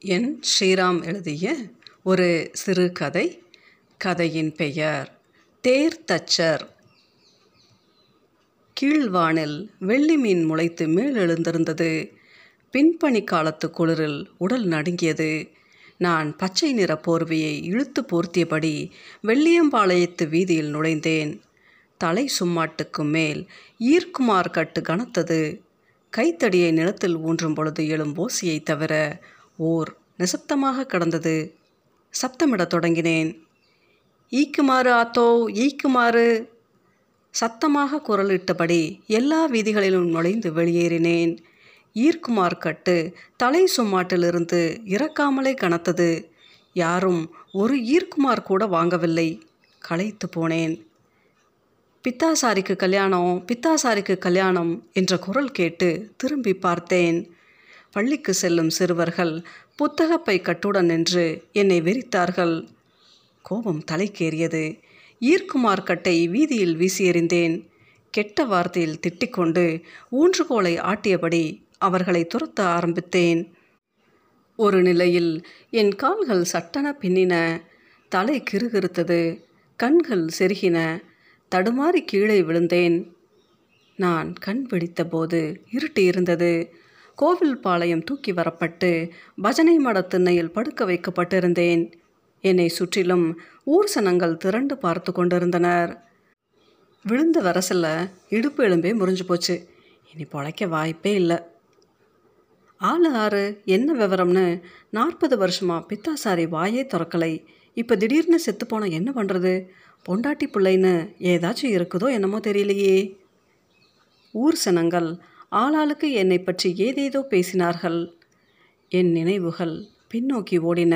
என் ஸ்ரீராம் எழுதிய ஒரு சிறுகதை கதையின் பெயர் தேர் தச்சர் கீழ்வானில் வெள்ளி மீன் முளைத்து மேலெழுந்திருந்தது பின்பனி காலத்து குளிரில் உடல் நடுங்கியது நான் பச்சை நிற போர்வையை இழுத்து போர்த்தியபடி வெள்ளியம்பாளையத்து வீதியில் நுழைந்தேன் தலை சும்மாட்டுக்கு மேல் ஈர்க்குமார் கட்டு கனத்தது கைத்தடியை நிலத்தில் ஊன்றும் பொழுது எழும் ஓசையை தவிர ஓர் நிசப்தமாக கடந்தது சப்தமிடத் தொடங்கினேன் ஈக்குமாறு ஆத்தோ ஈக்குமாறு சத்தமாக குரலிட்டபடி எல்லா வீதிகளிலும் நுழைந்து வெளியேறினேன் ஈர்க்குமார் கட்டு தலை சும்மாட்டிலிருந்து இறக்காமலே கனத்தது யாரும் ஒரு ஈர்க்குமார் கூட வாங்கவில்லை களைத்து போனேன் பித்தாசாரிக்கு கல்யாணம் பித்தாசாரிக்கு கல்யாணம் என்ற குரல் கேட்டு திரும்பி பார்த்தேன் பள்ளிக்கு செல்லும் சிறுவர்கள் புத்தகப்பை கட்டுடன் நின்று என்னை வெறித்தார்கள் கோபம் தலைக்கேறியது ஈர்க்குமார் கட்டை வீதியில் வீசி எறிந்தேன் கெட்ட வார்த்தையில் திட்டிக்கொண்டு ஊன்றுகோலை ஆட்டியபடி அவர்களை துரத்த ஆரம்பித்தேன் ஒரு நிலையில் என் கால்கள் சட்டென பின்னின தலை கிறுகிறுத்தது கண்கள் செருகின தடுமாறி கீழே விழுந்தேன் நான் கண் விழித்தபோது இருட்டு இருந்தது கோவில் பாளையம் தூக்கி வரப்பட்டு பஜனை மட திண்ணையில் படுக்க வைக்கப்பட்டிருந்தேன் என்னை சுற்றிலும் ஊர்சனங்கள் திரண்டு பார்த்து கொண்டிருந்தனர் விழுந்த வரசில் இடுப்பு எலும்பே முறிஞ்சு போச்சு இனி பொழைக்க வாய்ப்பே இல்லை ஆளு ஆறு என்ன விவரம்னு நாற்பது வருஷமா பித்தாசாரி வாயே திறக்கலை இப்போ திடீர்னு செத்து போன என்ன பண்ணுறது பொண்டாட்டி பிள்ளைன்னு ஏதாச்சும் இருக்குதோ என்னமோ தெரியலையே ஊர் சனங்கள் ஆளாளுக்கு என்னை பற்றி ஏதேதோ பேசினார்கள் என் நினைவுகள் பின்னோக்கி ஓடின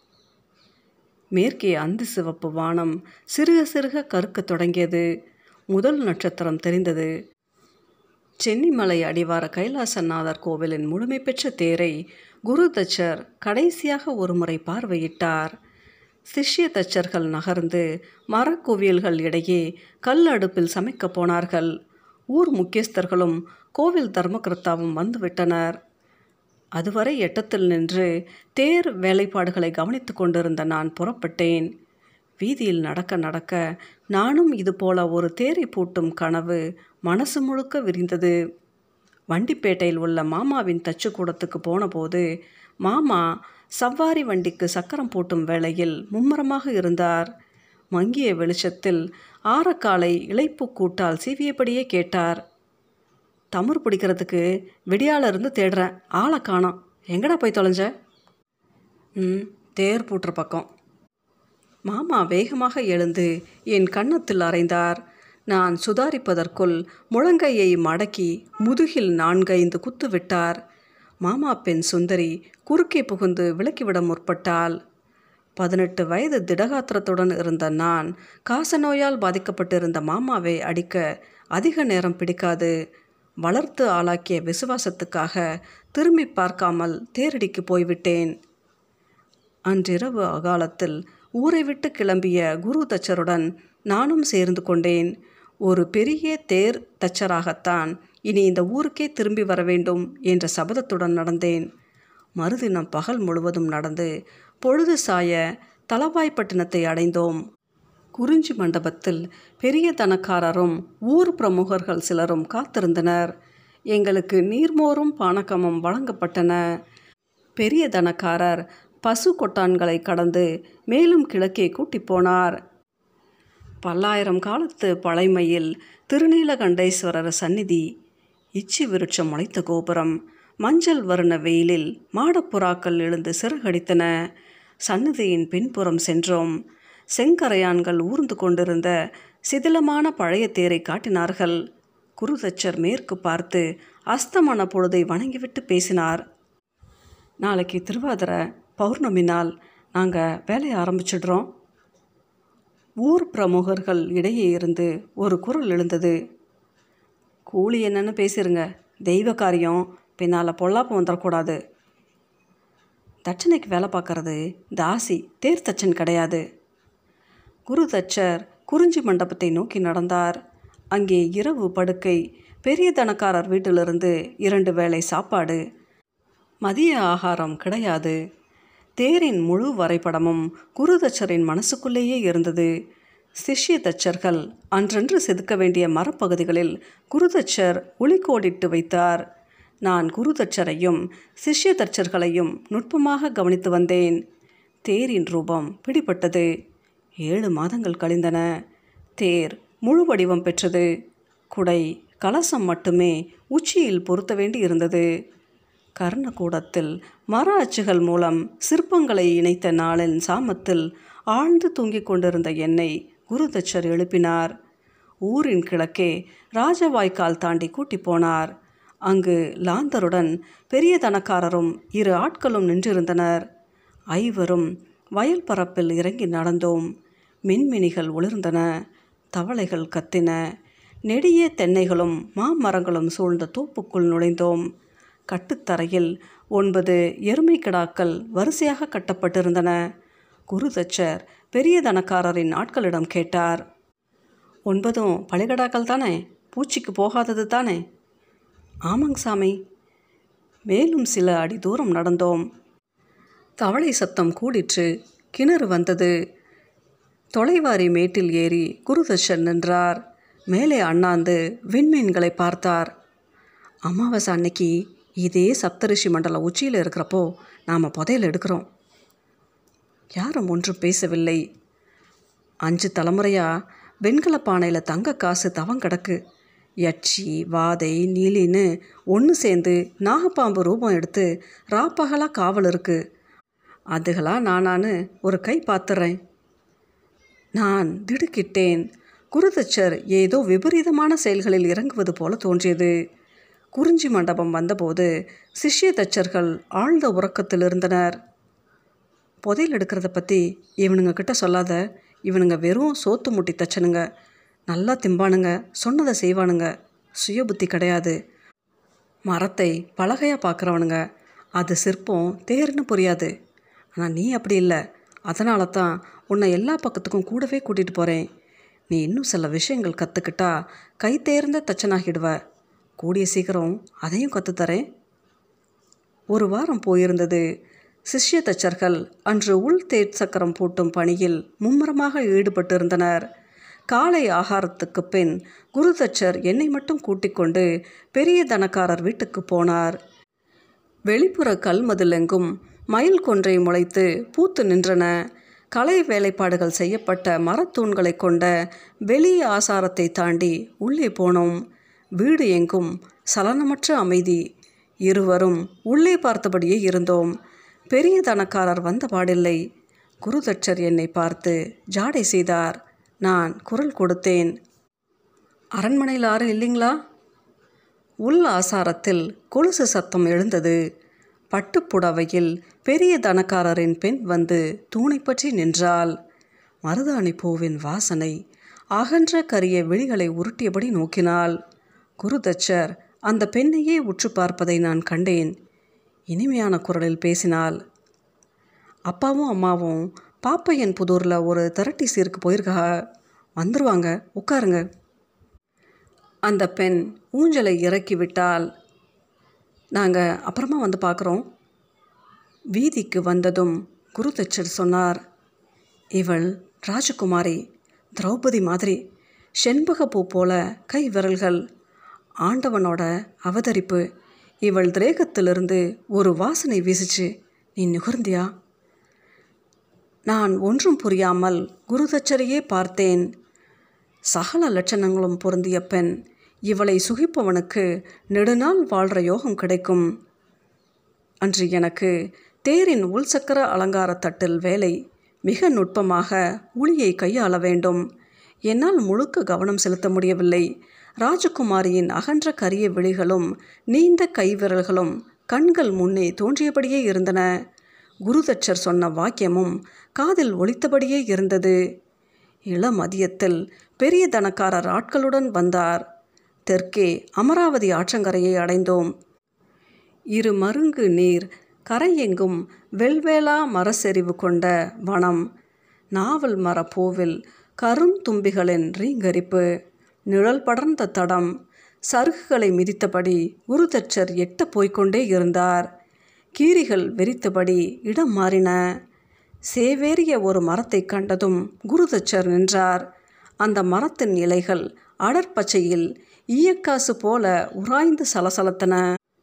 மேற்கே அந்து சிவப்பு வானம் சிறுக சிறுக கருக்கத் தொடங்கியது முதல் நட்சத்திரம் தெரிந்தது சென்னிமலை அடிவார கைலாசநாதர் கோவிலின் முழுமை பெற்ற தேரை குரு தச்சர் கடைசியாக ஒருமுறை பார்வையிட்டார் சிஷ்ய தச்சர்கள் நகர்ந்து மரக்குவியல்கள் இடையே கல் அடுப்பில் சமைக்கப் போனார்கள் ஊர் முக்கியஸ்தர்களும் கோவில் தர்மகர்த்தாவும் வந்துவிட்டனர் அதுவரை எட்டத்தில் நின்று தேர் வேலைப்பாடுகளை கவனித்து கொண்டிருந்த நான் புறப்பட்டேன் வீதியில் நடக்க நடக்க நானும் இதுபோல ஒரு தேரை பூட்டும் கனவு மனசு முழுக்க விரிந்தது வண்டிப்பேட்டையில் உள்ள மாமாவின் தச்சுக்கூடத்துக்கு போனபோது மாமா சவ்வாரி வண்டிக்கு சக்கரம் பூட்டும் வேளையில் மும்மரமாக இருந்தார் மங்கிய வெளிச்சத்தில் ஆரக்காலை இளைப்பு கூட்டால் சீவியபடியே கேட்டார் தமுர் பிடிக்கிறதுக்கு வெடியால இருந்து தேடுறேன் ஆளை காணோம் எங்கடா போய் தொலைஞ்ச ம் தேர் பூட்டுற பக்கம் மாமா வேகமாக எழுந்து என் கன்னத்தில் அறைந்தார் நான் சுதாரிப்பதற்குள் முழங்கையை மடக்கி முதுகில் நான்கைந்து குத்து விட்டார் மாமா பெண் சுந்தரி குறுக்கே புகுந்து விலக்கிவிட முற்பட்டாள் பதினெட்டு வயது திடகாத்திரத்துடன் இருந்த நான் காசநோயால் பாதிக்கப்பட்டிருந்த மாமாவை அடிக்க அதிக நேரம் பிடிக்காது வளர்த்து ஆளாக்கிய விசுவாசத்துக்காக திரும்பி பார்க்காமல் தேரடிக்கு போய்விட்டேன் அன்றிரவு அகாலத்தில் ஊரை விட்டு கிளம்பிய குரு தச்சருடன் நானும் சேர்ந்து கொண்டேன் ஒரு பெரிய தேர் தச்சராகத்தான் இனி இந்த ஊருக்கே திரும்பி வர வேண்டும் என்ற சபதத்துடன் நடந்தேன் மறுதினம் பகல் முழுவதும் நடந்து பொழுது சாய தலவாய்ப்பட்டினத்தை அடைந்தோம் குறிஞ்சி மண்டபத்தில் பெரிய தனக்காரரும் ஊர் பிரமுகர்கள் சிலரும் காத்திருந்தனர் எங்களுக்கு நீர்மோரும் பானக்கமும் வழங்கப்பட்டன பெரிய தனக்காரர் பசு கொட்டான்களை கடந்து மேலும் கிழக்கே கூட்டி போனார் பல்லாயிரம் காலத்து பழைமையில் திருநீலகண்டேஸ்வரர் சந்நிதி இச்சி விருட்சம் முளைத்த கோபுரம் மஞ்சள் வர்ண வெயிலில் மாடப்புறாக்கள் எழுந்து சிறகடித்தன சந்நிதியின் பின்புறம் சென்றோம் செங்கரையான்கள் ஊர்ந்து கொண்டிருந்த சிதிலமான பழைய தேரை காட்டினார்கள் குருதச்சர் மேற்கு பார்த்து அஸ்தமன பொழுதை வணங்கிவிட்டு பேசினார் நாளைக்கு திருவாதிரை பௌர்ணமி நாள் நாங்கள் வேலையை ஆரம்பிச்சிடுறோம் ஊர் பிரமுகர்கள் இடையே இருந்து ஒரு குரல் எழுந்தது கூலி என்னன்னு பேசிருங்க தெய்வ காரியம் பின்னால் பொல்லாப்பு வந்துடக்கூடாது தட்சணைக்கு வேலை பார்க்கறது தாசி தேர் தச்சன் கிடையாது குரு தச்சர் குறிஞ்சி மண்டபத்தை நோக்கி நடந்தார் அங்கே இரவு படுக்கை பெரிய தனக்காரர் வீட்டிலிருந்து இரண்டு வேளை சாப்பாடு மதிய ஆகாரம் கிடையாது தேரின் முழு வரைபடமும் குருதச்சரின் மனசுக்குள்ளேயே இருந்தது சிஷ்ய தச்சர்கள் அன்றன்று செதுக்க வேண்டிய மரப்பகுதிகளில் குருதச்சர் ஒளிக்கோடிட்டு வைத்தார் நான் குருதச்சரையும் சிஷ்ய தச்சர்களையும் நுட்பமாக கவனித்து வந்தேன் தேரின் ரூபம் பிடிபட்டது ஏழு மாதங்கள் கழிந்தன தேர் முழு வடிவம் பெற்றது குடை கலசம் மட்டுமே உச்சியில் பொருத்த வேண்டி இருந்தது கர்ணகூடத்தில் மர அச்சுகள் மூலம் சிற்பங்களை இணைத்த நாளின் சாமத்தில் ஆழ்ந்து தூங்கிக் கொண்டிருந்த என்னை குருதச்சர் எழுப்பினார் ஊரின் கிழக்கே ராஜவாய்க்கால் தாண்டி கூட்டி போனார் அங்கு லாந்தருடன் பெரிய தனக்காரரும் இரு ஆட்களும் நின்றிருந்தனர் ஐவரும் வயல் பரப்பில் இறங்கி நடந்தோம் மின்மினிகள் ஒளிர்ந்தன தவளைகள் கத்தின நெடிய தென்னைகளும் மாமரங்களும் சூழ்ந்த தோப்புக்குள் நுழைந்தோம் கட்டுத்தரையில் ஒன்பது எருமை கிடாக்கள் வரிசையாக கட்டப்பட்டிருந்தன குருதச்சர் பெரிய தனக்காரரின் ஆட்களிடம் கேட்டார் ஒன்பதும் பழிகடாக்கள் தானே பூச்சிக்கு போகாதது தானே ஆமாங்க சாமி மேலும் சில அடி தூரம் நடந்தோம் தவளை சத்தம் கூடிற்று கிணறு வந்தது தொலைவாரி மேட்டில் ஏறி குருதர்ஷன் நின்றார் மேலே அண்ணாந்து விண்மீன்களை பார்த்தார் அமாவாசை அன்னைக்கு இதே சப்தரிஷி மண்டல உச்சியில் இருக்கிறப்போ நாம் புதையல் எடுக்கிறோம் யாரும் ஒன்றும் பேசவில்லை அஞ்சு தலைமுறையாக வெண்கல பானையில் தங்க காசு தவம் கிடக்கு யட்சி வாதை நீலின்னு ஒன்று சேர்ந்து நாகப்பாம்பு ரூபம் எடுத்து ராப்பகலாக காவல் இருக்கு அதுகளா நானான்னு ஒரு கை பார்த்துறேன் நான் திடுக்கிட்டேன் குருதச்சர் ஏதோ விபரீதமான செயல்களில் இறங்குவது போல தோன்றியது குறிஞ்சி மண்டபம் வந்தபோது சிஷ்ய தச்சர்கள் ஆழ்ந்த உறக்கத்தில் இருந்தனர் புதையல் எடுக்கிறத பற்றி இவனுங்க கிட்ட சொல்லாத இவனுங்க வெறும் சோத்து முட்டி தச்சனுங்க நல்லா திம்பானுங்க சொன்னதை செய்வானுங்க சுய புத்தி கிடையாது மரத்தை பலகையாக பார்க்குறவனுங்க அது சிற்பம் தேர்னு புரியாது ஆனால் நீ அப்படி இல்லை அதனால தான் உன்னை எல்லா பக்கத்துக்கும் கூடவே கூட்டிகிட்டு போகிறேன் நீ இன்னும் சில விஷயங்கள் கற்றுக்கிட்டா கை தேர்ந்த தச்சனாகிடுவ கூடிய சீக்கிரம் அதையும் கற்றுத்தரேன் ஒரு வாரம் போயிருந்தது சிஷ்ய தச்சர்கள் அன்று உள் தேட் சக்கரம் பூட்டும் பணியில் மும்முரமாக ஈடுபட்டிருந்தனர் காலை ஆகாரத்துக்கு பின் குருதச்சர் என்னை மட்டும் கூட்டிக் கொண்டு பெரிய தனக்காரர் வீட்டுக்கு போனார் வெளிப்புற கல்மதிலெங்கும் மயில் கொன்றை முளைத்து பூத்து நின்றன கலை வேலைப்பாடுகள் செய்யப்பட்ட மரத்தூண்களை கொண்ட வெளி ஆசாரத்தை தாண்டி உள்ளே போனோம் வீடு எங்கும் சலனமற்ற அமைதி இருவரும் உள்ளே பார்த்தபடியே இருந்தோம் பெரிய தனக்காரர் வந்த பாடில்லை குருதட்சர் என்னை பார்த்து ஜாடை செய்தார் நான் குரல் கொடுத்தேன் அரண்மனையில் யாரும் இல்லைங்களா உள் ஆசாரத்தில் கொலுசு சத்தம் எழுந்தது பட்டுப்புடவையில் பெரிய தனக்காரரின் பெண் வந்து தூணை பற்றி நின்றாள் மருதாணி பூவின் வாசனை அகன்ற கரிய விழிகளை உருட்டியபடி நோக்கினாள் குருதச்சர் அந்த பெண்ணையே உற்று பார்ப்பதை நான் கண்டேன் இனிமையான குரலில் பேசினாள் அப்பாவும் அம்மாவும் பாப்பையன் புதூரில் ஒரு திரட்டி சீருக்கு போயிருக்கா வந்துருவாங்க உட்காருங்க அந்த பெண் ஊஞ்சலை இறக்கி விட்டால் நாங்கள் அப்புறமா வந்து பார்க்குறோம் வீதிக்கு வந்ததும் குருதச்சர் சொன்னார் இவள் ராஜகுமாரி திரௌபதி மாதிரி செண்பகப்பூ போல கை விரல்கள் ஆண்டவனோட அவதரிப்பு இவள் திரேகத்திலிருந்து ஒரு வாசனை வீசிச்சு நீ நுகர்ந்தியா நான் ஒன்றும் புரியாமல் குருதச்சரையே பார்த்தேன் சகல லட்சணங்களும் பொருந்திய பெண் இவளை சுகிப்பவனுக்கு நெடுநாள் வாழ்கிற யோகம் கிடைக்கும் அன்று எனக்கு தேரின் உள்சக்கர அலங்கார தட்டில் வேலை மிக நுட்பமாக உளியை கையாள வேண்டும் என்னால் முழுக்க கவனம் செலுத்த முடியவில்லை ராஜகுமாரியின் அகன்ற கரிய விழிகளும் நீண்ட கைவிரல்களும் கண்கள் முன்னே தோன்றியபடியே இருந்தன குருதட்சர் சொன்ன வாக்கியமும் காதில் ஒலித்தபடியே இருந்தது இளமதியத்தில் பெரிய தனக்காரர் ஆட்களுடன் வந்தார் தெற்கே அமராவதி ஆற்றங்கரையை அடைந்தோம் இரு மருங்கு நீர் கரையெங்கும் வெல்வேலா மரசெறிவு கொண்ட வனம் நாவல் மரப்பூவில் கருந்தும்பிகளின் ரீங்கரிப்பு நிழல் படர்ந்த தடம் சருகுகளை மிதித்தபடி குருதச்சர் எட்ட போய்க்கொண்டே இருந்தார் கீரிகள் வெறித்தபடி இடம் மாறின சேவேறிய ஒரு மரத்தை கண்டதும் குருதச்சர் நின்றார் அந்த மரத்தின் இலைகள் அடற்பச்சையில் ஈயக்காசு போல உராய்ந்து சலசலத்தன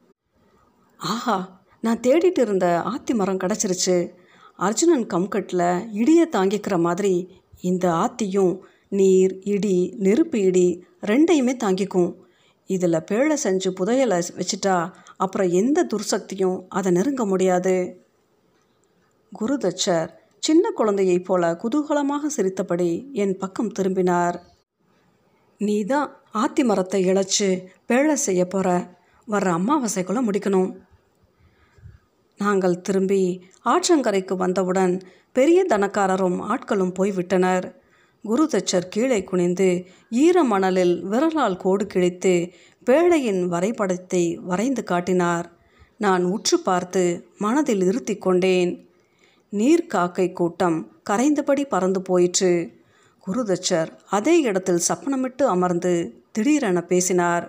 ஆஹா நான் தேடிட்டு இருந்த ஆத்தி மரம் கிடச்சிருச்சு அர்ஜுனன் கம்கட்டில் இடியை தாங்கிக்கிற மாதிரி இந்த ஆத்தியும் நீர் இடி நெருப்பு இடி ரெண்டையுமே தாங்கிக்கும் இதில் பேழை செஞ்சு புதையலை வச்சுட்டா அப்புறம் எந்த துர்சக்தியும் அதை நெருங்க முடியாது குருதச்சர் சின்ன குழந்தையைப் போல குதூகலமாக சிரித்தபடி என் பக்கம் திரும்பினார் நீ தான் ஆத்தி மரத்தை இழைச்சி பேழை செய்ய போகிற வர்ற அமாவாசைக்குள்ளே முடிக்கணும் நாங்கள் திரும்பி ஆற்றங்கரைக்கு வந்தவுடன் பெரிய தனக்காரரும் ஆட்களும் போய்விட்டனர் குருதச்சர் கீழே குனிந்து ஈர மணலில் விரலால் கோடு கிழித்து பேழையின் வரைபடத்தை வரைந்து காட்டினார் நான் உற்று பார்த்து மனதில் இருத்தி கொண்டேன் நீர்க்காக்கை கூட்டம் கரைந்தபடி பறந்து போயிற்று குருதச்சர் அதே இடத்தில் சப்பனமிட்டு அமர்ந்து திடீரென பேசினார்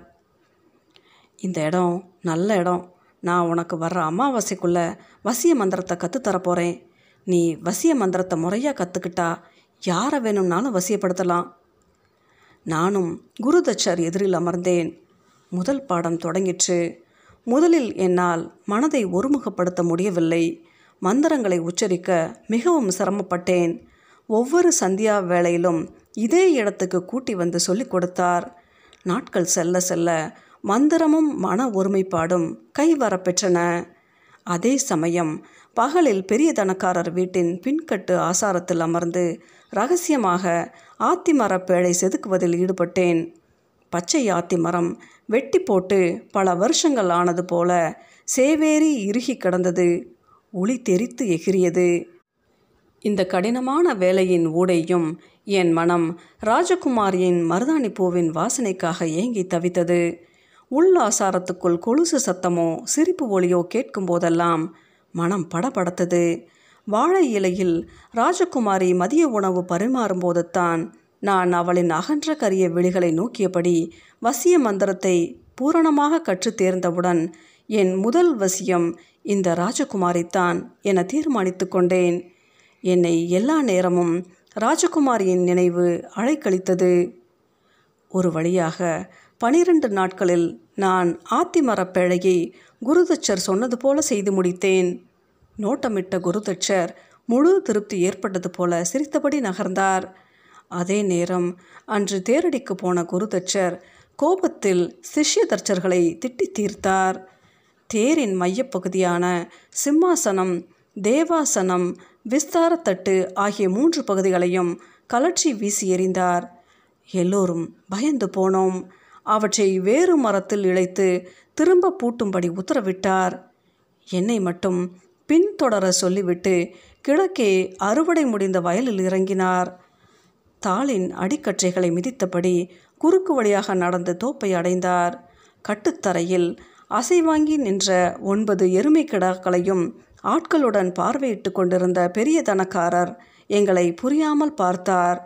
இந்த இடம் நல்ல இடம் நான் உனக்கு வர்ற அமாவாசைக்குள்ளே வசிய மந்திரத்தை கற்றுத்தர போகிறேன் நீ வசிய மந்திரத்தை முறையாக கற்றுக்கிட்டா யாரை வேணும்னாலும் வசியப்படுத்தலாம் நானும் குருதச்சர் எதிரில் அமர்ந்தேன் முதல் பாடம் தொடங்கிற்று முதலில் என்னால் மனதை ஒருமுகப்படுத்த முடியவில்லை மந்திரங்களை உச்சரிக்க மிகவும் சிரமப்பட்டேன் ஒவ்வொரு சந்தியா வேளையிலும் இதே இடத்துக்கு கூட்டி வந்து சொல்லிக் கொடுத்தார் நாட்கள் செல்ல செல்ல மந்திரமும் மன ஒருமைப்பாடும் கைவரப்பெற்றன அதே சமயம் பகலில் பெரிய தனக்காரர் வீட்டின் பின்கட்டு ஆசாரத்தில் அமர்ந்து ரகசியமாக ஆத்திமரப் பேழை செதுக்குவதில் ஈடுபட்டேன் பச்சை ஆத்திமரம் வெட்டி போட்டு பல வருஷங்கள் ஆனது போல சேவேரி இறுகி கிடந்தது ஒளி தெரித்து எகிரியது இந்த கடினமான வேலையின் ஊடையும் என் மனம் ராஜகுமாரியின் மருதாணி பூவின் வாசனைக்காக ஏங்கி தவித்தது உள் ஆசாரத்துக்குள் கொலுசு சத்தமோ சிரிப்பு ஒளியோ கேட்கும் போதெல்லாம் மனம் படபடத்தது வாழை இலையில் ராஜகுமாரி மதிய உணவு பரிமாறும்போது தான் நான் அவளின் அகன்ற கரிய விழிகளை நோக்கியபடி வசிய மந்திரத்தை பூரணமாக கற்றுத் தேர்ந்தவுடன் என் முதல் வசியம் இந்த ராஜகுமாரித்தான் என தீர்மானித்து கொண்டேன் என்னை எல்லா நேரமும் ராஜகுமாரியின் நினைவு அழைக்கழித்தது ஒரு வழியாக பனிரெண்டு நாட்களில் நான் ஆத்திமரப் பேழையை குருதச்சர் சொன்னது போல செய்து முடித்தேன் நோட்டமிட்ட குருதச்சர் முழு திருப்தி ஏற்பட்டது போல சிரித்தபடி நகர்ந்தார் அதே நேரம் அன்று தேரடிக்கு போன குருதச்சர் கோபத்தில் சிஷ்ய தர்ச்சர்களை திட்டி தீர்த்தார் தேரின் மையப்பகுதியான சிம்மாசனம் தேவாசனம் விஸ்தாரத்தட்டு ஆகிய மூன்று பகுதிகளையும் கலற்றி வீசி எறிந்தார் எல்லோரும் பயந்து போனோம் அவற்றை வேறு மரத்தில் இழைத்து திரும்ப பூட்டும்படி உத்தரவிட்டார் என்னை மட்டும் பின்தொடர சொல்லிவிட்டு கிழக்கே அறுவடை முடிந்த வயலில் இறங்கினார் தாளின் அடிக்கற்றைகளை மிதித்தபடி குறுக்கு வழியாக நடந்து தோப்பை அடைந்தார் கட்டுத்தரையில் அசைவாங்கி நின்ற ஒன்பது எருமை கிடாக்களையும் ஆட்களுடன் பார்வையிட்டு கொண்டிருந்த பெரிய தனக்காரர் எங்களை புரியாமல் பார்த்தார்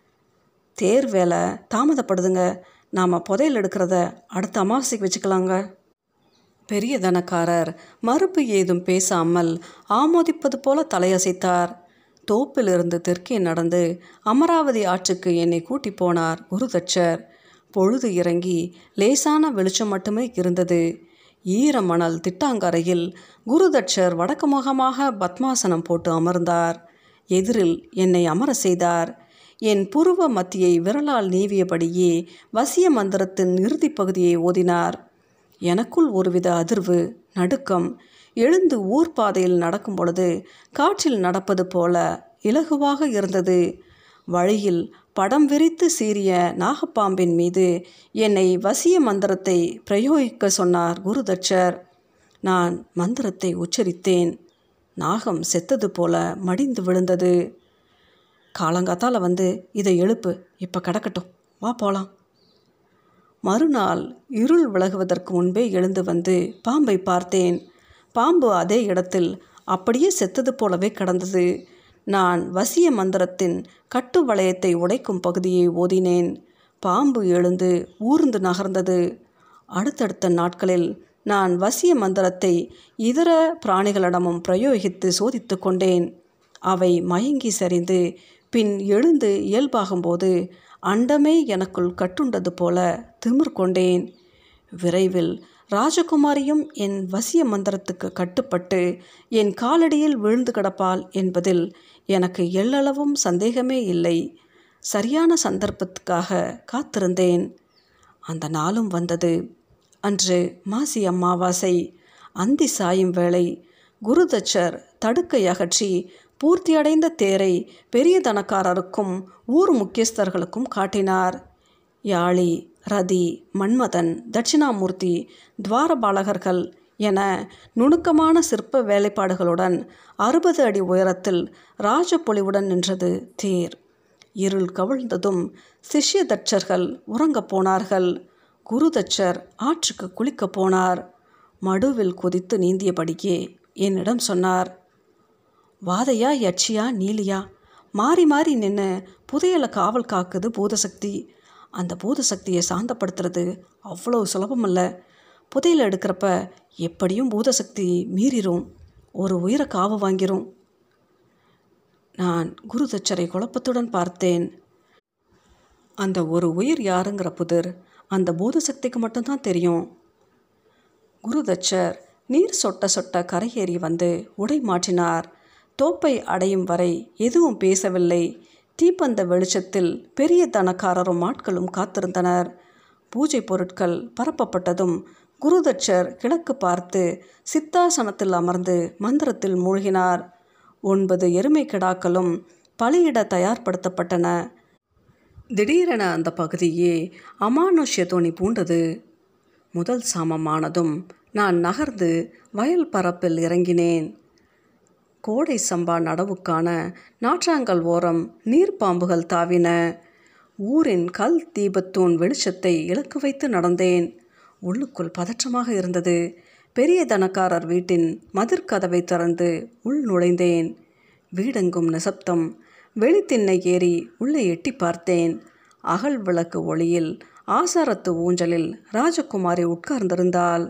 தேர் வேலை தாமதப்படுதுங்க நாம் புதையல் எடுக்கிறத அடுத்த அமாவாசைக்கு வச்சுக்கலாங்க பெரிய தனக்காரர் மறுப்பு ஏதும் பேசாமல் ஆமோதிப்பது போல தலையசைத்தார் தோப்பிலிருந்து தெற்கே நடந்து அமராவதி ஆற்றுக்கு என்னை கூட்டி போனார் குருதச்சர் பொழுது இறங்கி லேசான வெளிச்சம் மட்டுமே இருந்தது ஈர மணல் திட்டாங்கரையில் குருதட்சர் வடக்கு முகமாக பத்மாசனம் போட்டு அமர்ந்தார் எதிரில் என்னை அமர செய்தார் என் புருவ மத்தியை விரலால் நீவியபடியே வசிய மந்திரத்தின் இறுதிப் பகுதியை ஓதினார் எனக்குள் ஒருவித அதிர்வு நடுக்கம் எழுந்து ஊர் பாதையில் நடக்கும் பொழுது காற்றில் நடப்பது போல இலகுவாக இருந்தது வழியில் படம் விரித்து சீறிய நாகப்பாம்பின் மீது என்னை வசிய மந்திரத்தை பிரயோகிக்க சொன்னார் குருதட்சர் நான் மந்திரத்தை உச்சரித்தேன் நாகம் செத்தது போல மடிந்து விழுந்தது காலங்காத்தால் வந்து இதை எழுப்பு இப்போ கிடக்கட்டும் வா போகலாம் மறுநாள் இருள் விலகுவதற்கு முன்பே எழுந்து வந்து பாம்பை பார்த்தேன் பாம்பு அதே இடத்தில் அப்படியே செத்தது போலவே கடந்தது நான் வசிய மந்திரத்தின் கட்டு வளையத்தை உடைக்கும் பகுதியை ஓதினேன் பாம்பு எழுந்து ஊர்ந்து நகர்ந்தது அடுத்தடுத்த நாட்களில் நான் வசிய மந்திரத்தை இதர பிராணிகளிடமும் பிரயோகித்து சோதித்து கொண்டேன் அவை மயங்கி சரிந்து பின் எழுந்து இயல்பாகும்போது அண்டமே எனக்குள் கட்டுண்டது போல திமிர் கொண்டேன் விரைவில் ராஜகுமாரியும் என் வசிய மந்திரத்துக்கு கட்டுப்பட்டு என் காலடியில் விழுந்து கிடப்பாள் என்பதில் எனக்கு எள்ளளவும் சந்தேகமே இல்லை சரியான சந்தர்ப்பத்துக்காக காத்திருந்தேன் அந்த நாளும் வந்தது அன்று மாசி அம்மாவாசை அந்தி சாயும் வேளை குருதச்சர் தடுக்கை அகற்றி பூர்த்தியடைந்த தேரை பெரிய தனக்காரருக்கும் ஊர் முக்கியஸ்தர்களுக்கும் காட்டினார் யாழி ரதி மன்மதன் தட்சிணாமூர்த்தி துவாரபாலகர்கள் என நுணுக்கமான சிற்ப வேலைப்பாடுகளுடன் அறுபது அடி உயரத்தில் ராஜப்பொலிவுடன் நின்றது தேர் இருள் கவிழ்ந்ததும் சிஷ்ய தட்சர்கள் உறங்கப் போனார்கள் குருதச்சர் ஆற்றுக்கு குளிக்கப் போனார் மடுவில் குதித்து நீந்தியபடியே என்னிடம் சொன்னார் வாதையா யட்சியா நீலியா மாறி மாறி நின்று புதையலை காவல் காக்குது பூதசக்தி அந்த பூதசக்தியை சாந்தப்படுத்துறது அவ்வளோ சுலபமல்ல புதையல் எடுக்கிறப்ப எப்படியும் பூதசக்தி மீறிரும் ஒரு உயிரை காவு வாங்கிரும் நான் குருதச்சரை குழப்பத்துடன் பார்த்தேன் அந்த ஒரு உயிர் யாருங்கிற புதிர் அந்த பூதசக்திக்கு மட்டும்தான் தெரியும் குருதச்சர் நீர் சொட்ட சொட்ட கரையேறி வந்து உடை மாற்றினார் தோப்பை அடையும் வரை எதுவும் பேசவில்லை தீப்பந்த வெளிச்சத்தில் பெரிய தனக்காரரும் ஆட்களும் காத்திருந்தனர் பூஜை பொருட்கள் பரப்பப்பட்டதும் குருதட்சர் கிழக்கு பார்த்து சித்தாசனத்தில் அமர்ந்து மந்திரத்தில் மூழ்கினார் ஒன்பது எருமை கிடாக்களும் பலியிட தயார்படுத்தப்பட்டன திடீரென அந்த பகுதியே அமானுஷ்ய துணி பூண்டது முதல் சாமமானதும் நான் நகர்ந்து வயல் பரப்பில் இறங்கினேன் கோடை சம்பா நடவுக்கான நாற்றாங்கல் ஓரம் நீர்ப்பாம்புகள் தாவின ஊரின் கல் தீபத்தூண் வெளிச்சத்தை இலக்கு வைத்து நடந்தேன் உள்ளுக்குள் பதற்றமாக இருந்தது பெரிய தனக்காரர் வீட்டின் மதிர்கதவை திறந்து உள் நுழைந்தேன் வீடெங்கும் நிசப்தம் வெளித்திண்ணை ஏறி உள்ளே எட்டி பார்த்தேன் அகல் விளக்கு ஒளியில் ஆசாரத்து ஊஞ்சலில் ராஜகுமாரி உட்கார்ந்திருந்தாள்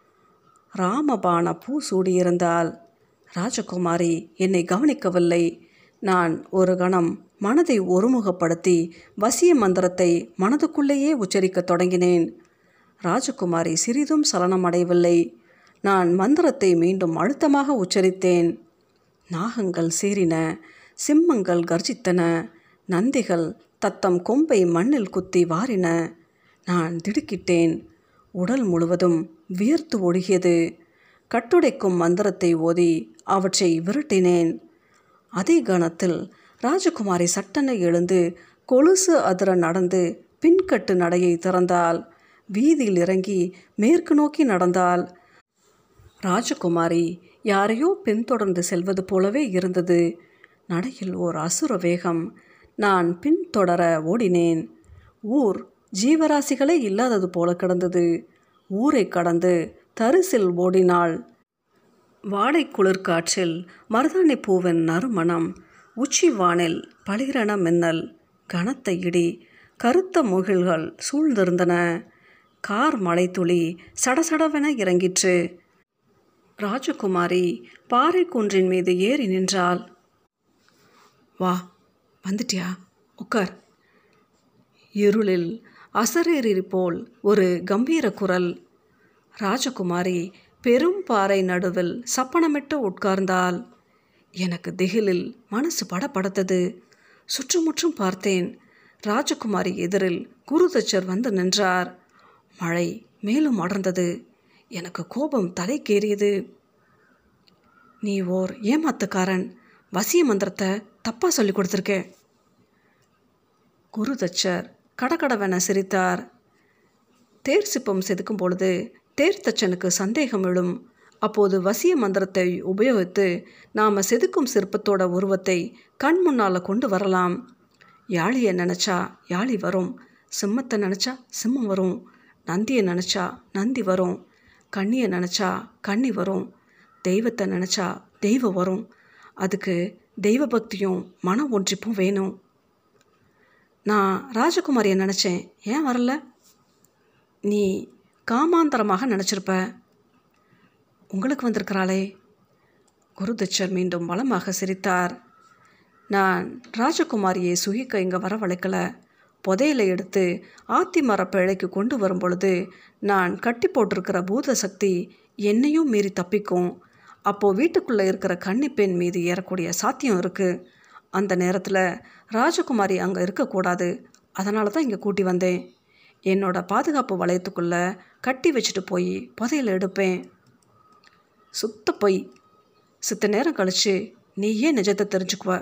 ராமபான பூ சூடியிருந்தாள் ராஜகுமாரி என்னை கவனிக்கவில்லை நான் ஒரு கணம் மனதை ஒருமுகப்படுத்தி வசிய மந்திரத்தை மனதுக்குள்ளேயே உச்சரிக்கத் தொடங்கினேன் ராஜகுமாரி சிறிதும் சலனமடையவில்லை நான் மந்திரத்தை மீண்டும் அழுத்தமாக உச்சரித்தேன் நாகங்கள் சீறின சிம்மங்கள் கர்ஜித்தன நந்திகள் தத்தம் கொம்பை மண்ணில் குத்தி வாரின நான் திடுக்கிட்டேன் உடல் முழுவதும் வியர்த்து ஒழுகியது கட்டுடைக்கும் மந்திரத்தை ஓதி அவற்றை விரட்டினேன் அதே கணத்தில் ராஜகுமாரி சட்டென எழுந்து கொலுசு அதிர நடந்து பின்கட்டு நடையை திறந்தாள் வீதியில் இறங்கி மேற்கு நோக்கி நடந்தாள் ராஜகுமாரி யாரையோ பின்தொடர்ந்து செல்வது போலவே இருந்தது நடையில் ஓர் அசுர வேகம் நான் பின்தொடர ஓடினேன் ஊர் ஜீவராசிகளே இல்லாதது போல கிடந்தது ஊரை கடந்து தரிசில் ஓடினாள் வாடை குளிர்காற்றில் மருதாணி பூவின் நறுமணம் உச்சி வானில் பளிரென மின்னல் கனத்த இடி கருத்த முகில்கள் சூழ்ந்திருந்தன கார் மலைத்துளி சடசடவென இறங்கிற்று ராஜகுமாரி பாறை குன்றின் மீது ஏறி நின்றாள் வா வந்துட்டியா உட்கார் இருளில் அசரேறி போல் ஒரு கம்பீர குரல் ராஜகுமாரி பெரும் பாறை நடுவில் சப்பனமிட்டு உட்கார்ந்தாள் எனக்கு திகிலில் மனசு படபடத்தது சுற்றுமுற்றும் பார்த்தேன் ராஜகுமாரி எதிரில் குருதச்சர் வந்து நின்றார் மழை மேலும் அடர்ந்தது எனக்கு கோபம் தலைக்கேறியது நீ ஓர் ஏமாத்துக்காரன் வசிய மந்திரத்தை தப்பாக சொல்லி கொடுத்துருக்க குருதச்சர் கடகடவென சிரித்தார் தேர் சிப்பம் செதுக்கும் பொழுது தேர்த்தச்சனுக்கு சந்தேகம் எழும் அப்போது வசிய மந்திரத்தை உபயோகித்து நாம் செதுக்கும் சிற்பத்தோட உருவத்தை கண் முன்னால் கொண்டு வரலாம் யாழியை நினச்சா யாழி வரும் சிம்மத்தை நினச்சா சிம்மம் வரும் நந்தியை நினச்சா நந்தி வரும் கண்ணியை நினச்சா கண்ணி வரும் தெய்வத்தை நினச்சா தெய்வம் வரும் அதுக்கு தெய்வ பக்தியும் மன ஒன்றிப்பும் வேணும் நான் ராஜகுமாரியை நினச்சேன் ஏன் வரல நீ காமாந்தரமாக நினச்சிருப்ப உங்களுக்கு வந்திருக்கிறாளே குருதச்சர் மீண்டும் பலமாக சிரித்தார் நான் ராஜகுமாரியை சுகிக்க இங்கே வரவழைக்கல புதையலை எடுத்து ஆத்தி மரப்பேழைக்கு கொண்டு வரும் பொழுது நான் கட்டி போட்டிருக்கிற பூத சக்தி என்னையும் மீறி தப்பிக்கும் அப்போது வீட்டுக்குள்ளே இருக்கிற கன்னிப்பெண் மீது ஏறக்கூடிய சாத்தியம் இருக்குது அந்த நேரத்தில் ராஜகுமாரி அங்கே இருக்கக்கூடாது அதனால தான் இங்கே கூட்டி வந்தேன் என்னோட பாதுகாப்பு வளையத்துக்குள்ளே கட்டி வச்சுட்டு போய் புதையல் எடுப்பேன் சுத்த பொய் சித்த நேரம் கழித்து நீயே நிஜத்தை தெரிஞ்சுக்குவ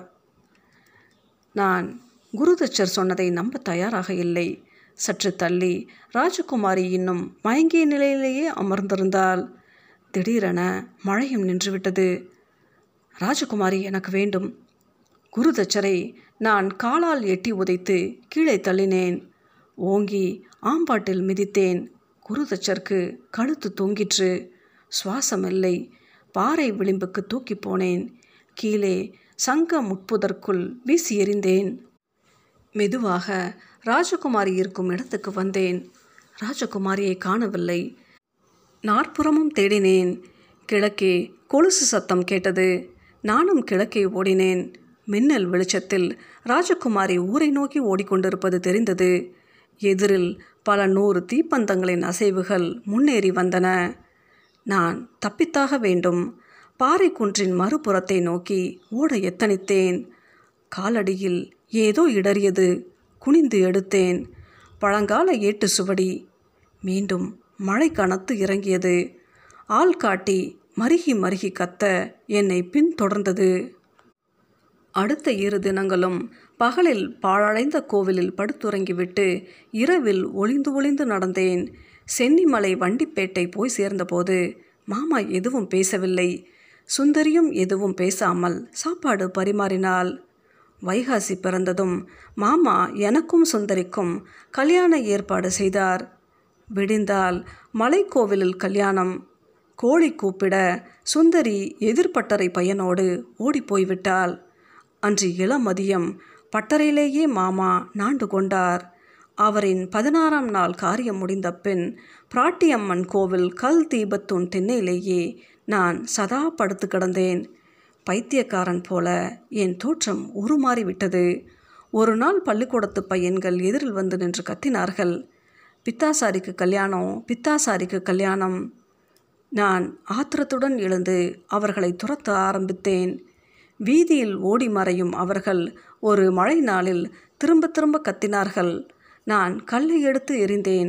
நான் குருதச்சர் சொன்னதை நம்ப தயாராக இல்லை சற்று தள்ளி ராஜகுமாரி இன்னும் மயங்கிய நிலையிலேயே அமர்ந்திருந்தால் திடீரென மழையும் நின்றுவிட்டது ராஜகுமாரி எனக்கு வேண்டும் குருதச்சரை நான் காலால் எட்டி உதைத்து கீழே தள்ளினேன் ஓங்கி ஆம்பாட்டில் மிதித்தேன் குருதச்சருக்கு கழுத்து தொங்கிற்று சுவாசம் இல்லை பாறை விளிம்புக்கு தூக்கி போனேன் கீழே சங்க முட்புதற்குள் வீசி எறிந்தேன் மெதுவாக ராஜகுமாரி இருக்கும் இடத்துக்கு வந்தேன் ராஜகுமாரியை காணவில்லை நாற்புறமும் தேடினேன் கிழக்கே கொலுசு சத்தம் கேட்டது நானும் கிழக்கே ஓடினேன் மின்னல் வெளிச்சத்தில் ராஜகுமாரி ஊரை நோக்கி ஓடிக்கொண்டிருப்பது தெரிந்தது எதிரில் பல நூறு தீப்பந்தங்களின் அசைவுகள் முன்னேறி வந்தன நான் தப்பித்தாக வேண்டும் பாறை குன்றின் மறுபுறத்தை நோக்கி ஓட எத்தனித்தேன் காலடியில் ஏதோ இடறியது குனிந்து எடுத்தேன் பழங்கால ஏட்டு சுவடி மீண்டும் மழை கனத்து இறங்கியது ஆள் காட்டி மருகி மருகி கத்த என்னை பின்தொடர்ந்தது அடுத்த இரு தினங்களும் பகலில் பாழடைந்த கோவிலில் படுத்துறங்கிவிட்டு இரவில் ஒளிந்து ஒளிந்து நடந்தேன் சென்னிமலை வண்டிப்பேட்டை போய் சேர்ந்தபோது மாமா எதுவும் பேசவில்லை சுந்தரியும் எதுவும் பேசாமல் சாப்பாடு பரிமாறினாள் வைகாசி பிறந்ததும் மாமா எனக்கும் சுந்தரிக்கும் கல்யாண ஏற்பாடு செய்தார் விடிந்தால் மலைக்கோவிலில் கல்யாணம் கோழி கூப்பிட சுந்தரி எதிர்பட்டறை பையனோடு ஓடிப்போய்விட்டாள் அன்று இளமதியம் பட்டறையிலேயே மாமா நாண்டு கொண்டார் அவரின் பதினாறாம் நாள் காரியம் முடிந்த பின் பிராட்டியம்மன் கோவில் கல் தீபத்தூண் திண்ணையிலேயே நான் சதா படுத்து கிடந்தேன் பைத்தியக்காரன் போல என் தோற்றம் உருமாறிவிட்டது ஒரு நாள் பள்ளிக்கூடத்து பையன்கள் எதிரில் வந்து நின்று கத்தினார்கள் பித்தாசாரிக்கு கல்யாணம் பித்தாசாரிக்கு கல்யாணம் நான் ஆத்திரத்துடன் எழுந்து அவர்களை துரத்த ஆரம்பித்தேன் வீதியில் ஓடி மறையும் அவர்கள் ஒரு மழை நாளில் திரும்ப திரும்ப கத்தினார்கள் நான் கல்லை எடுத்து எறிந்தேன்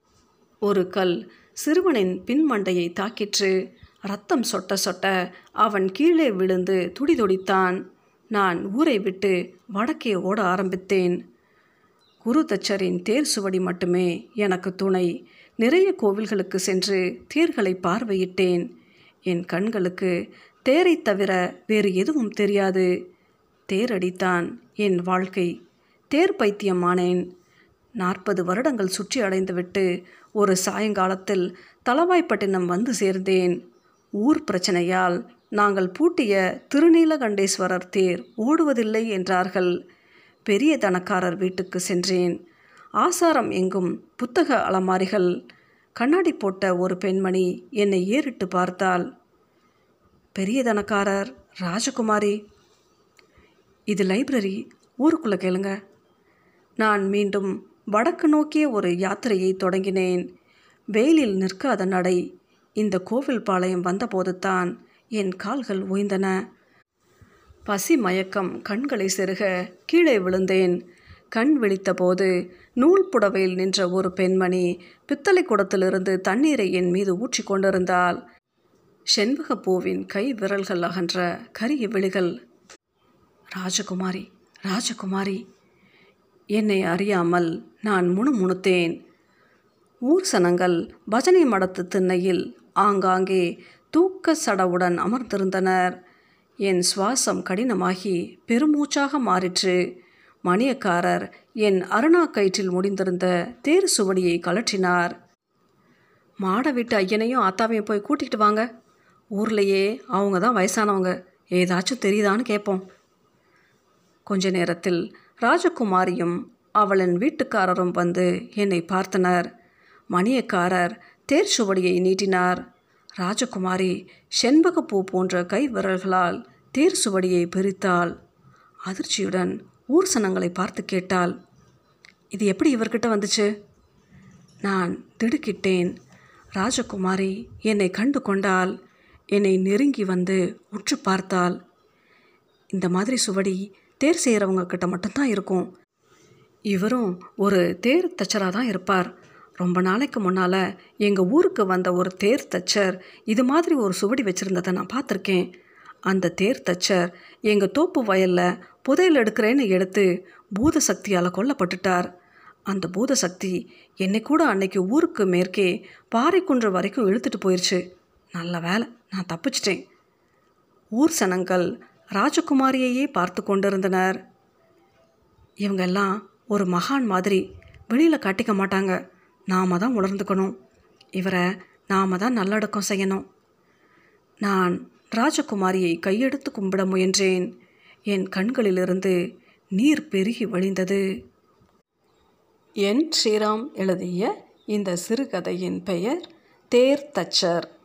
ஒரு கல் சிறுவனின் பின்மண்டையை தாக்கிற்று ரத்தம் சொட்ட சொட்ட அவன் கீழே விழுந்து துடிதுடித்தான் நான் ஊரை விட்டு வடக்கே ஓட ஆரம்பித்தேன் குரு தச்சரின் தேர் சுவடி மட்டுமே எனக்கு துணை நிறைய கோவில்களுக்கு சென்று தேர்களை பார்வையிட்டேன் என் கண்களுக்கு தேரை தவிர வேறு எதுவும் தெரியாது தேரடித்தான் என் வாழ்க்கை தேர் பைத்தியமானேன் நாற்பது வருடங்கள் சுற்றி அடைந்துவிட்டு ஒரு சாயங்காலத்தில் தலவாய்ப்பட்டினம் வந்து சேர்ந்தேன் ஊர் பிரச்சனையால் நாங்கள் பூட்டிய திருநீலகண்டேஸ்வரர் தேர் ஓடுவதில்லை என்றார்கள் பெரிய தனக்காரர் வீட்டுக்கு சென்றேன் ஆசாரம் எங்கும் புத்தக அலமாரிகள் கண்ணாடி போட்ட ஒரு பெண்மணி என்னை ஏறிட்டு பார்த்தாள் பெரிய தனக்காரர் ராஜகுமாரி இது லைப்ரரி ஊருக்குள்ளே கேளுங்க நான் மீண்டும் வடக்கு நோக்கிய ஒரு யாத்திரையை தொடங்கினேன் வெயிலில் நிற்காத நடை இந்த கோவில் பாளையம் வந்தபோது தான் என் கால்கள் ஓய்ந்தன பசி மயக்கம் கண்களை செருக கீழே விழுந்தேன் கண் விழித்தபோது நூல் புடவையில் நின்ற ஒரு பெண்மணி பித்தளை குடத்திலிருந்து தண்ணீரை என் மீது ஊற்றி கொண்டிருந்தாள் செண்பகப்பூவின் கை விரல்கள் அகன்ற கரிய விழிகள் ராஜகுமாரி ராஜகுமாரி என்னை அறியாமல் நான் முணுமுணுத்தேன் ஊர் சனங்கள் பஜனை மடத்து திண்ணையில் ஆங்காங்கே தூக்க சடவுடன் அமர்ந்திருந்தனர் என் சுவாசம் கடினமாகி பெருமூச்சாக மாறிற்று மணியக்காரர் என் அருணா கயிற்றில் முடிந்திருந்த தேர் சுவடியை கலற்றினார் மாடை விட்டு ஐயனையும் ஆத்தாவையும் போய் கூட்டிகிட்டு வாங்க ஊர்லேயே அவங்க தான் வயசானவங்க ஏதாச்சும் தெரியுதான்னு கேட்போம் கொஞ்ச நேரத்தில் ராஜகுமாரியும் அவளின் வீட்டுக்காரரும் வந்து என்னை பார்த்தனர் மணியக்காரர் தேர் சுவடியை நீட்டினார் ராஜகுமாரி செண்பகப்பூ போன்ற கை விரல்களால் தேர் சுவடியை பிரித்தாள் அதிர்ச்சியுடன் ஊர் சனங்களை பார்த்து கேட்டாள் இது எப்படி இவர்கிட்ட வந்துச்சு நான் திடுக்கிட்டேன் ராஜகுமாரி என்னை கண்டு கொண்டால் என்னை நெருங்கி வந்து உற்று பார்த்தாள் இந்த மாதிரி சுவடி தேர் செய்கிறவங்க கிட்ட மட்டும்தான் இருக்கும் இவரும் ஒரு தேர் தச்சராக தான் இருப்பார் ரொம்ப நாளைக்கு முன்னால் எங்கள் ஊருக்கு வந்த ஒரு தேர் தச்சர் இது மாதிரி ஒரு சுவடி வச்சுருந்ததை நான் பார்த்துருக்கேன் அந்த தேர் தச்சர் எங்கள் தோப்பு வயலில் புதையல் எடுக்கிறேன்னு எடுத்து பூத சக்தியால் கொல்லப்பட்டுட்டார் அந்த பூத சக்தி என்னை கூட அன்னைக்கு ஊருக்கு மேற்கே பாறைக்குன்று வரைக்கும் இழுத்துட்டு போயிடுச்சு நல்ல வேலை நான் தப்பிச்சிட்டேன் ஊர் சனங்கள் ராஜகுமாரியையே பார்த்து கொண்டிருந்தனர் இவங்க எல்லாம் ஒரு மகான் மாதிரி வெளியில் காட்டிக்க மாட்டாங்க நாம தான் உணர்ந்துக்கணும் இவரை நாம தான் நல்லடக்கம் செய்யணும் நான் ராஜகுமாரியை கையெடுத்து கும்பிட முயன்றேன் என் கண்களிலிருந்து நீர் பெருகி வழிந்தது என் ஸ்ரீராம் எழுதிய இந்த சிறுகதையின் பெயர் தேர் தச்சர்